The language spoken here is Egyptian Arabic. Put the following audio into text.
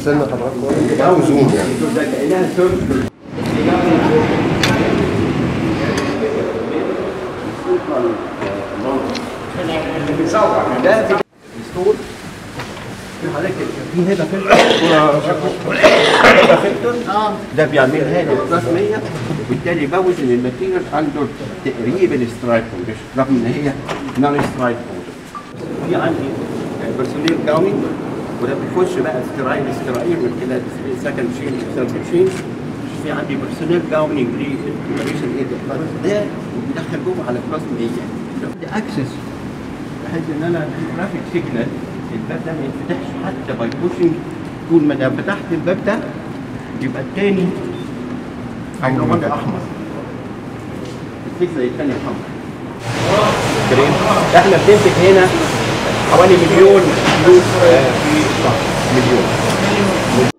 استنى حضرتك او زوم يعني ده كانها سيرش ده في الستور في حضرتك في هنا فلتر هنا فلتر ده بيعملها لي بلس 100 وبالتالي بوز ان الماتيريال عنده تقريبا سترايك كونديشن رغم ان هي نون سترايك في عندي بيرسونيل جاوني وده بيخش بقى استرايل استرايل من خلال سكند شين ثيرد شين في عندي بيرسونيل جاوني بريشن ايه ده بيدخل جوه على بلس 100 ده اكسس بحيث ان انا الترافيك سيجنال الباب ده ما يتفتحش حتى باي بوشنج طول ما انا فتحت الباب ده يبقى التاني هيبقى احمر السيجنال الثاني حمر جرين احنا بنمسك هنا حوالي مليون فلوس في الشهر مليون